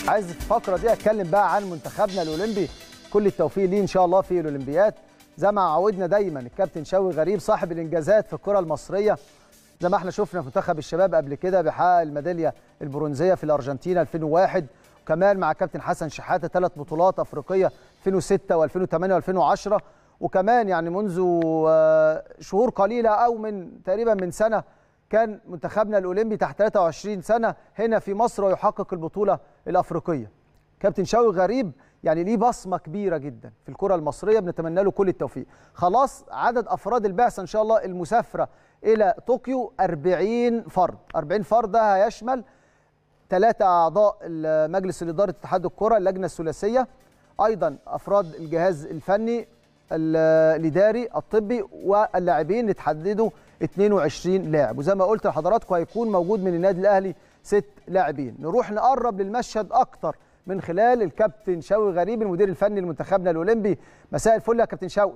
عايز في الفقره دي اتكلم بقى عن منتخبنا الاولمبي كل التوفيق ليه ان شاء الله في الاولمبياد زي ما عودنا دايما الكابتن شوقي غريب صاحب الانجازات في الكره المصريه زي ما احنا شفنا في منتخب الشباب قبل كده بيحقق الميداليه البرونزيه في الارجنتين 2001 وكمان مع كابتن حسن شحاته ثلاث بطولات افريقيه 2006 و2008 و2010 وكمان يعني منذ شهور قليله او من تقريبا من سنه كان منتخبنا الاولمبي تحت 23 سنه هنا في مصر ويحقق البطوله الافريقيه. كابتن شوقي غريب يعني ليه بصمه كبيره جدا في الكره المصريه بنتمنى له كل التوفيق. خلاص عدد افراد البعثه ان شاء الله المسافره الى طوكيو 40 فرد، 40 فرد ده هيشمل ثلاثه اعضاء مجلس اداره اتحاد الكره اللجنه الثلاثيه ايضا افراد الجهاز الفني الاداري الطبي واللاعبين اللي تحددوا 22 لاعب وزي ما قلت لحضراتكم هيكون موجود من النادي الاهلي ست لاعبين نروح نقرب للمشهد اكتر من خلال الكابتن شوقي غريب المدير الفني لمنتخبنا الاولمبي مساء الفل يا كابتن شوقي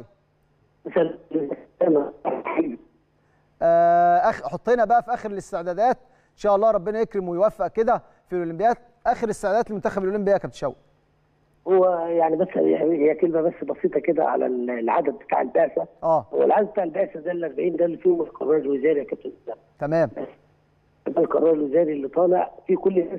اخ حطينا بقى في اخر الاستعدادات ان شاء الله ربنا يكرم ويوفق كده في الاولمبياد اخر استعدادات للمنتخب الاولمبي يا كابتن شوقي هو يعني بس هي كلمه بس بسيطه كده على العدد بتاع البعثه اه هو العدد بتاع البعثه ده ال 40 ده اللي فيهم القرار الوزاري يا كابتن اسلام تمام ده القرار الوزاري اللي طالع في كل الناس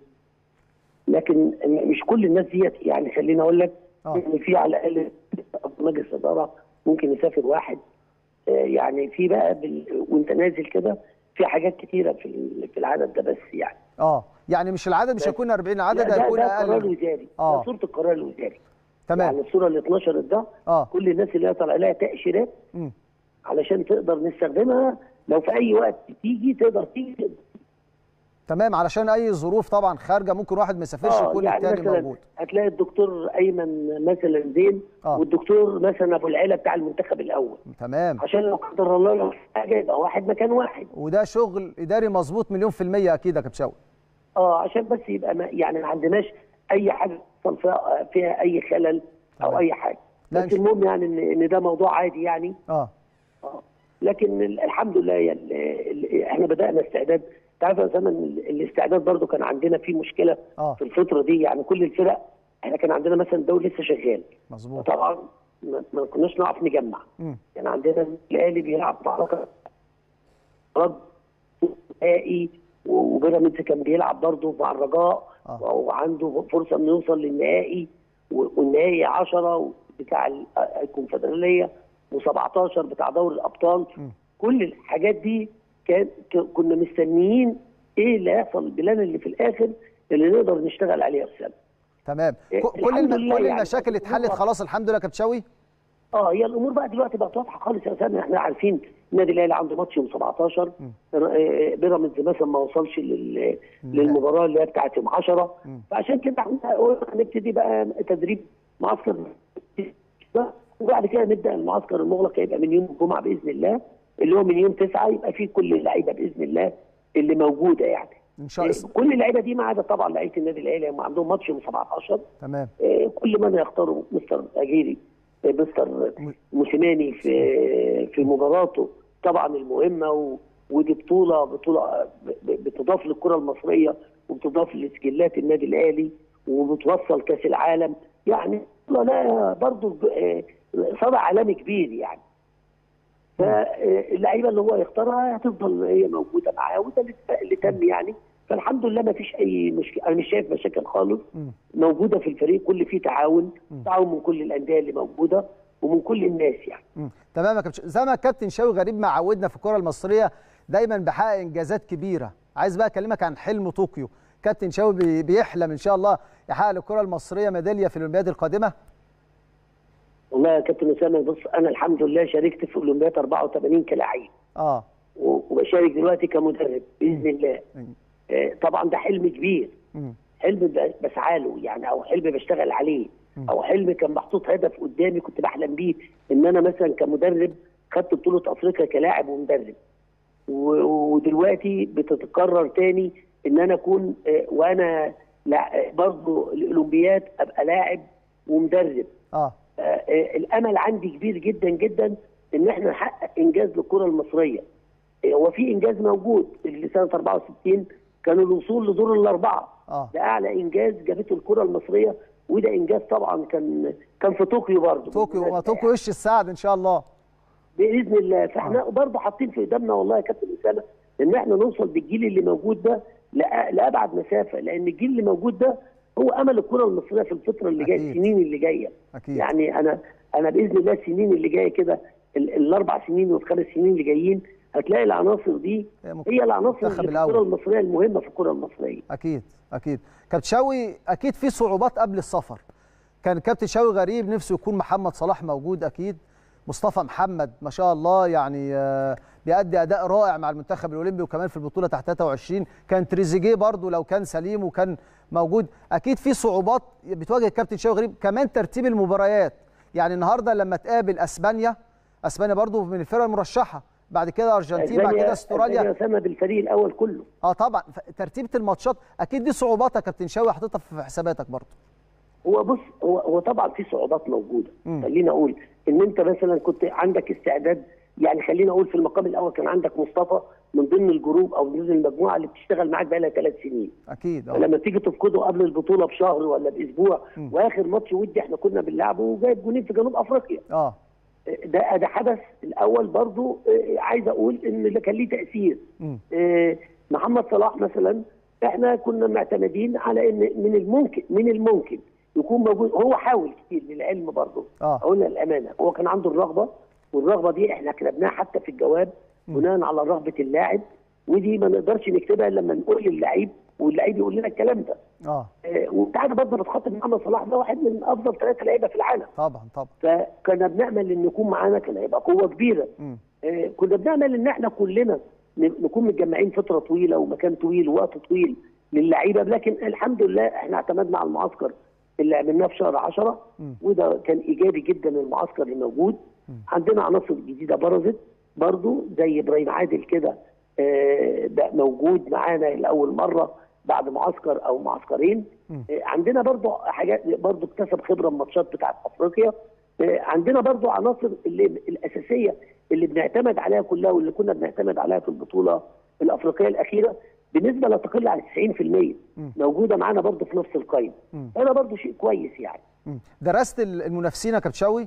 لكن مش كل الناس ديت يعني خليني اقول لك آه. ان في على الاقل مجلس اداره ممكن يسافر واحد آه، يعني في بقى بال... وانت نازل كده في حاجات كتيره في ال- في العدد ده بس يعني اه يعني مش العدد مش هيكون 40 لا، عدد ده, هيكون ده قرار اقل وزاري آه. ده صوره القرار الوزاري تمام يعني الصوره اللي اتنشرت ده اه كل الناس اللي هي طالع لها تاشيرات مم. علشان تقدر نستخدمها لو في اي وقت تيجي تقدر تيجي تقدر. تمام علشان اي ظروف طبعا خارجه ممكن واحد ما يسافرش اه يكون يعني التاني مثلا موجود هتلاقي الدكتور ايمن مثلا زين آه. والدكتور مثلا ابو العيله بتاع المنتخب الاول تمام عشان لو قدر الله لو حاجه يبقى واحد مكان واحد وده شغل اداري مظبوط مليون في الميه اكيد يا كابتن شوقي اه عشان بس يبقى ما يعني ما عندناش اي حاجه يحصل فيها, فيها اي خلل او تمام. اي حاجه لا، بس إن- المهم يعني ان ان ده موضوع عادي يعني اه آه. لكن ال- الحمد لله يعني ال- احنا بدانا استعداد تعرف يا زمن ال- الاستعداد برضو كان عندنا فيه مشكله اه في الفتره دي يعني كل الفرق احنا كان عندنا مثلا الدوري لسه شغال مظبوط طبعا ما ما كناش نعرف نجمع مم. يعني عندنا الاهلي بيلعب معركه رد نهائي وبيراميدز كان بيلعب برضه مع الرجاء آه. وعنده فرصه انه يوصل للنهائي و- والنهائي 10 بتاع ال- الكونفدراليه و17 بتاع دوري الابطال م. كل الحاجات دي كان ك- كنا مستنيين ايه اللي هيحصل البلان اللي في الاخر اللي نقدر نشتغل عليها السنه تمام إيه، ك- كل الحمد الم... لله كل يعني. المشاكل اتحلت خلاص الحمد لله يا كابتن شوقي اه هي الامور بقى دلوقتي بقت واضحه خالص يا اسامه احنا عارفين النادي الاهلي عنده ماتش يوم 17 آه، بيراميدز مثلا ما وصلش لل... للمباراه اللي هي بتاعت يوم 10 مم. فعشان كده احنا قلنا هنبتدي بقى تدريب معسكر وبعد كده نبدا المعسكر المغلق هيبقى من يوم الجمعه باذن الله اللي هو من يوم 9 يبقى فيه كل اللعيبه باذن الله اللي موجوده يعني ان شاء الله كل اللعيبه دي ما عدا طبعا لعيبه النادي الاهلي هم عندهم ماتش يوم 17 تمام آه، كل من يختاره مستر اجيري آه، مستر موسيماني في في مباراته طبعا المهمه و- ودي بطوله بطوله ب- بتضاف للكره المصريه وبتضاف لسجلات النادي الاهلي وبتوصل كاس العالم يعني بطولة لا برضه آه، صدى عالمي كبير يعني فاللعيبه اللي هو يختارها هتفضل هي موجوده معاه وده اللي- اللي تم يعني فالحمد لله ما فيش اي مشكله انا مش شايف مشاكل خالص مم. موجوده في الفريق كل فيه تعاون تعاون من كل الانديه اللي موجوده ومن كل الناس يعني مم. تمام يا كابتن زي ما الكابتن شوقي غريب ما عودنا في الكره المصريه دايما بيحقق انجازات كبيره عايز بقى اكلمك عن حلم طوكيو كابتن شوقي بي- بيحلم ان شاء الله يحقق للكره المصريه ميداليه في الاولمبياد القادمه والله يا كابتن اسامه بص انا الحمد لله شاركت في اولمبياد 84 كلاعب اه و- وبشارك دلوقتي كمدرب باذن الله مم. آه، طبعا ده حلم كبير مم. حلم ب- بسعى له يعني او حلم بشتغل عليه او حلم كان محطوط هدف قدامي كنت بحلم بيه ان انا مثلا كمدرب خدت بطوله افريقيا كلاعب ومدرب و- ودلوقتي بتتكرر تاني ان انا اكون آه، وانا لا- برضه الاولمبياد ابقى لاعب ومدرب اه آه، آه، الامل عندي كبير جدا جدا ان احنا نحقق انجاز للكره المصريه آه، هو في انجاز موجود اللي سنه 64 كان الوصول لدور الاربعه اه ده اعلى انجاز جابته الكره المصريه وده انجاز طبعا كان كان في طوكيو برضه طوكيو طوكيو وش السعد ان شاء الله باذن الله فاحنا برضه حاطين في قدامنا والله يا كابتن اسامه ان احنا نوصل بالجيل اللي موجود ده لأ- لابعد مسافه لان الجيل اللي موجود ده هو امل الكره المصريه في الفتره اللي جايه أكيد. السنين اللي جايه اكيد يعني انا انا باذن الله السنين اللي جايه كده ال- الاربع سنين والخمس سنين اللي جايين هتلاقي العناصر دي هي مك- هي العناصر المنتخب اللي في الكره الأول. المصريه المهمه في الكره المصريه اكيد اكيد كابتن شوقي اكيد في صعوبات قبل السفر كان كابتن شوقي غريب نفسه يكون محمد صلاح موجود اكيد مصطفى محمد ما شاء الله يعني آه، بيأدي اداء رائع مع المنتخب الاولمبي وكمان في البطوله تحت 23 كان تريزيجيه برضو لو كان سليم وكان موجود اكيد في صعوبات بتواجه الكابتن شوقي غريب كمان ترتيب المباريات يعني النهارده لما تقابل اسبانيا اسبانيا برضو من الفرق المرشحه بعد كده ارجنتين بعد كده استراليا أسبانيا سما بالفريق الاول كله اه طبعا ف- ترتيبه الماتشات اكيد دي صعوبات يا كابتن شوقي حاططها في حساباتك برضه هو بص هو هو طبعا في صعوبات موجوده مم. خليني اقول ان انت مثلا كنت عندك استعداد يعني خليني اقول في المقام الاول كان عندك مصطفى من ضمن الجروب او من ضمن المجموعه اللي بتشتغل معاك بقى لها ثلاث سنين اكيد اه فلما تيجي تفقده قبل البطوله بشهر ولا باسبوع واخر ماتش ودي احنا كنا بنلعبه وجايب جونين في جنوب افريقيا اه ده ده حدث الاول برضو آه، عايز اقول ان اللي كان ليه تاثير مم. آه، محمد صلاح مثلا احنا كنا معتمدين على ان من الممكن من الممكن يكون موجود هو حاول كتير للعلم برضه آه. قلنا الامانه هو كان عنده الرغبه والرغبه دي احنا كتبناها حتى في الجواب بناء على رغبه اللاعب ودي ما نقدرش نكتبها إلا لما نقول للعيب واللعيب يقول لنا الكلام ده اه آه، وانت عارف برضه بتخاطب محمد صلاح ده واحد من افضل ثلاثه لعيبه في العالم طبعا طبعا فكنا بنامل ان يكون معانا كان هيبقى قوه كبيره مم. آه، كنا بنامل ان احنا كلنا ن- نكون متجمعين فتره طويله ومكان طويل ووقت طويل للعيبه لكن الحمد لله احنا اعتمدنا على المعسكر اللي عملناه في شهر 10 وده كان ايجابي جدا المعسكر اللي موجود عندنا عناصر جديده برزت برضو زي ابراهيم عادل كده آه، ده موجود معانا لاول مره بعد معسكر او معسكرين آه، عندنا برضو حاجات برضو اكتسب خبره من الماتشات بتاعت افريقيا آه، عندنا برضو عناصر اللي الاساسيه اللي بنعتمد عليها كلها واللي كنا بنعتمد عليها في البطوله الافريقيه الاخيره بنسبه لا تقل عن 90% موجوده معانا برضو في نفس القائمه هذا برضو شيء كويس يعني مم. درست ال- المنافسين يا كابتن شوقي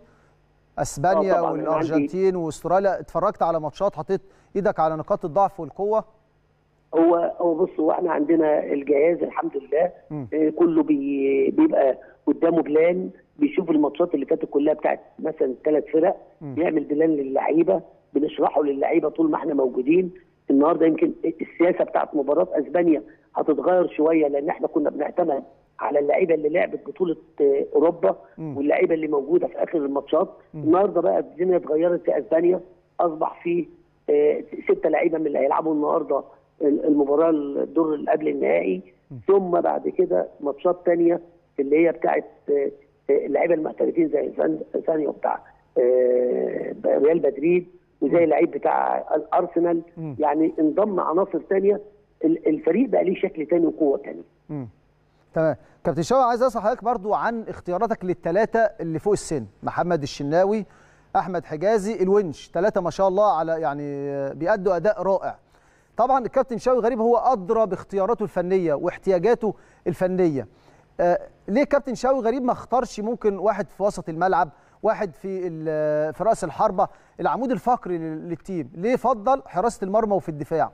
اسبانيا آه طبعاً، أنا والارجنتين واستراليا اتفرجت على ماتشات حطيت ايدك على نقاط الضعف والقوه هو هو بص هو احنا عندنا الجهاز الحمد لله مم. آه، كله بي بيبقى قدامه بلان بيشوف الماتشات اللي فاتت كلها بتاعت مثلا الثلاث فرق بيعمل بلان للعيبه بنشرحه للعيبه طول ما احنا موجودين النهارده يمكن السياسه بتاعت مباراه اسبانيا هتتغير شويه لان احنا كنا بنعتمد على اللعيبه اللي لعبت بطوله آه، اوروبا واللعيبه اللي موجوده في اخر الماتشات النهارده بقى الدنيا اتغيرت في اسبانيا اصبح في آه، ستة لعيبه من اللي هيلعبوا النهارده المباراه الدور اللي قبل النهائي ثم بعد كده ماتشات تانية اللي هي بتاعت آه، آه، اللعيبه المحترفين زي سان- سانيو بتاع آه، ريال مدريد وزي اللعيب بتاع الارسنال يعني انضم عناصر تانية ال- الفريق بقى ليه شكل تاني وقوه تانية مم. تمام كابتن شوقي عايز اسال حضرتك برضو عن اختياراتك للثلاثه اللي فوق السن محمد الشناوي احمد حجازي الونش ثلاثه ما شاء الله على يعني بيأدوا اداء رائع طبعا الكابتن شوقي غريب هو ادرى باختياراته الفنيه واحتياجاته الفنيه آه ليه كابتن شوقي غريب ما اختارش ممكن واحد في وسط الملعب واحد في ال- في راس الحربه العمود الفقري لل- للتيم ليه فضل حراسه المرمى وفي الدفاع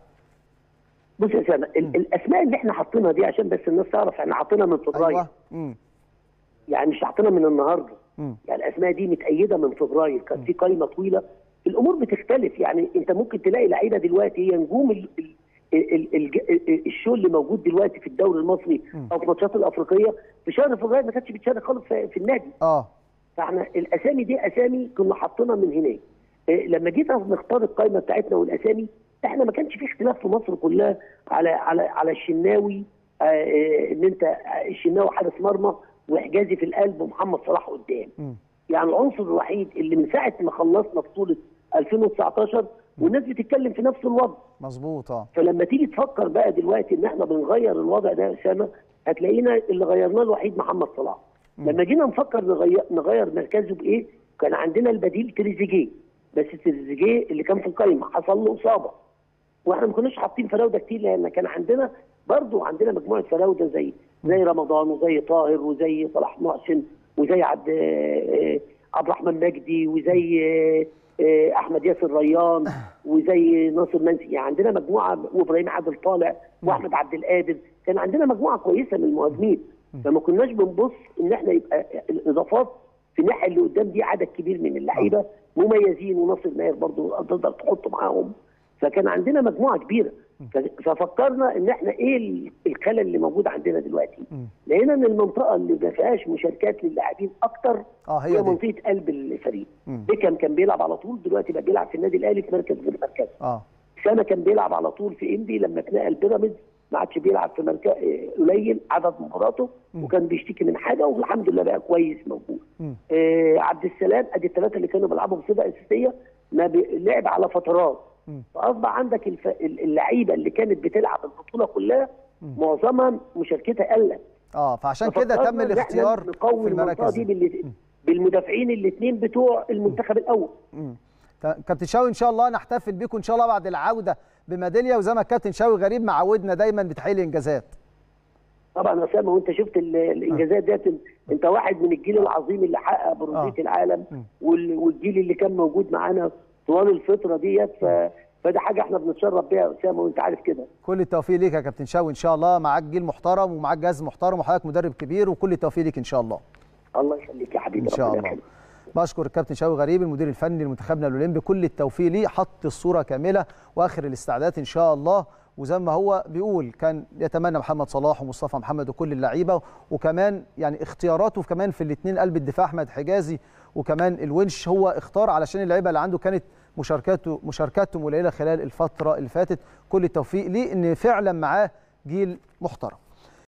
بص يا اسامه ال- الاسماء اللي احنا حاطينها دي عشان بس الناس تعرف احنا حاطينها من فبراير ايوه امم يعني مش حاطينها من النهارده مم. يعني الاسماء دي متأيده من فبراير كان في قائمه طويله الامور بتختلف يعني انت ممكن تلاقي لعيبه دلوقتي هي نجوم ال ال ال ال ال الشو اللي موجود دلوقتي في الدوري المصري او في الماتشات الافريقيه في شهر فبراير ما كانتش بتشارك خالص في, في النادي اه فاحنا الاسامي دي اسامي كنا حاطينها من هناك إيه، لما جينا نختار القائمه بتاعتنا والاسامي احنا ما كانش في اختلاف في مصر كلها على على على الشناوي آه، آه، ان انت آه، الشناوي حارس مرمى وحجازي في القلب ومحمد صلاح قدام مم. يعني العنصر الوحيد اللي من ساعه ما خلصنا بطوله 2019 والناس بتتكلم في نفس الوضع مظبوط اه فلما تيجي تفكر بقى دلوقتي ان احنا بنغير الوضع ده يا اسامه هتلاقينا اللي غيرناه الوحيد محمد صلاح لما جينا نفكر نغير نغير مركزه بايه كان عندنا البديل تريزيجيه بس تريزيجيه اللي كان في القايمه حصل له اصابه واحنا ما كناش حاطين فراوده كتير لان كان عندنا برضو عندنا مجموعه فراوده زي زي رمضان وزي طاهر وزي صلاح محسن وزي عبد آه، عبد الرحمن مجدي وزي آه، آه، احمد ياسر ريان وزي ناصر منسي يعني عندنا مجموعه وابراهيم عادل طالع واحمد عبد القادر كان عندنا مجموعه كويسه من المهاجمين فما كناش بنبص ان احنا يبقى الاضافات في الناحيه اللي قدام دي عدد كبير من اللعيبه مميزين وناصر ماهر برضو تقدر تحطه معاهم فكان عندنا مجموعه كبيره ف- ففكرنا ان احنا ايه ال- الخلل اللي موجود عندنا دلوقتي لقينا ان المنطقه اللي ما فيهاش مشاركات للاعبين اكتر اه هي هي دي منطقه قلب الفريق مم. بيكام كان بيلعب على طول دلوقتي بقى بيلعب في النادي الاهلي في مركز غير مركزه اه سنه كان بيلعب على طول في انبي لما اتنقل بيراميدز ما عادش بيلعب في مركز قليل عدد مباراته وكان بيشتكي من حاجه والحمد لله بقى كويس موجود مم. آه عبد السلام ادي الثلاثه اللي كانوا بيلعبوا بصفه اساسيه ما بي- لعب على فترات مم. فاصبح عندك الف... اللعيبه اللي كانت بتلعب البطوله كلها معظمها مشاركتها قلت اه فعشان كده ففكرنا تم إن إحنا الاختيار نقوي في المنطقه المراكز دي دي باللي... بالمدافعين الاثنين بتوع المنتخب الاول مم. ت- كابتن شاوي ان شاء الله نحتفل بيكم ان شاء الله بعد العوده بميداليه وزي ما الكابتن شاوي غريب معودنا دايما بتحقيق الانجازات طبعا يا اسامه وانت شفت ال- الانجازات ديت انت واحد من الجيل العظيم اللي حقق برونزيه آه. العالم مم. وال- والجيل اللي كان موجود معانا طوال الفتره ديت ف... فده حاجه احنا بنتشرف بيها يا اسامه وانت عارف كده كل التوفيق ليك يا كابتن شاوي ان شاء الله معاك جيل محترم ومعاك جهاز محترم وحضرتك مدرب كبير وكل التوفيق ليك ان شاء الله الله يخليك يا حبيبي ان شاء ربنا الله يخليك. بشكر الكابتن شاوي غريب المدير الفني لمنتخبنا الاولمبي كل التوفيق ليه حط الصوره كامله واخر الاستعدادات ان شاء الله وزي ما هو بيقول كان يتمنى محمد صلاح ومصطفى محمد وكل اللعيبه وكمان يعني اختياراته كمان في الاثنين قلب الدفاع احمد حجازي وكمان الونش هو اختار علشان اللعيبه اللي عنده كانت مشاركاته مشاركاتهم قليله خلال الفتره اللي فاتت كل التوفيق ليه ان فعلا معاه جيل محترم